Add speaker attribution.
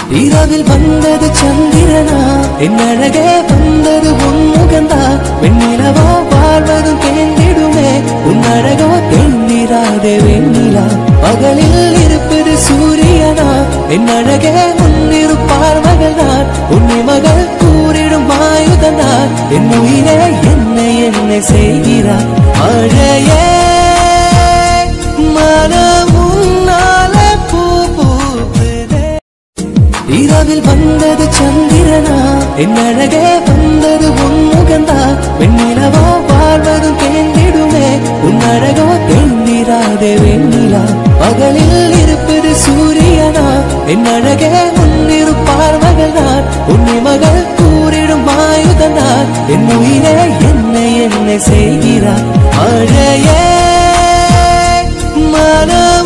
Speaker 1: இரவில் வந்தது சந்திரனா என் அழகே வந்தது உன் முகந்தா வெண்ணிலவா வாழ்வதும் தேங்கிடுமே உன் அழகோ தேங்கிராதே வெண்ணிலா பகலில் இருப்பது சூரியனா என் அழகே உன்னிரு பார்வைகள் தான் உன்னை மகள் கூறிடும் ஆயுதனார் என் உயிரே என்னை என்னை செய்கிறார் மழையே மனம் உன்னால பூ பூக்குதே இரவில் வந்தது சந்திரனா என் அழகே வந்தது உன் முகந்தா வெண்ணிலவா வாழ்வதும் தேங்கிடுமே உன் அழகோ தேங்கிராதே வெண்ணிலா பகலில் இருப்பது சூரியனா என் அழகே உன்னிரு பார்வைகள் தான் உன்னை மகள் கூறிடும் ஆயுதனார் என் உயிரே என்னை என்னை செய்கிறார் மழையே மனம்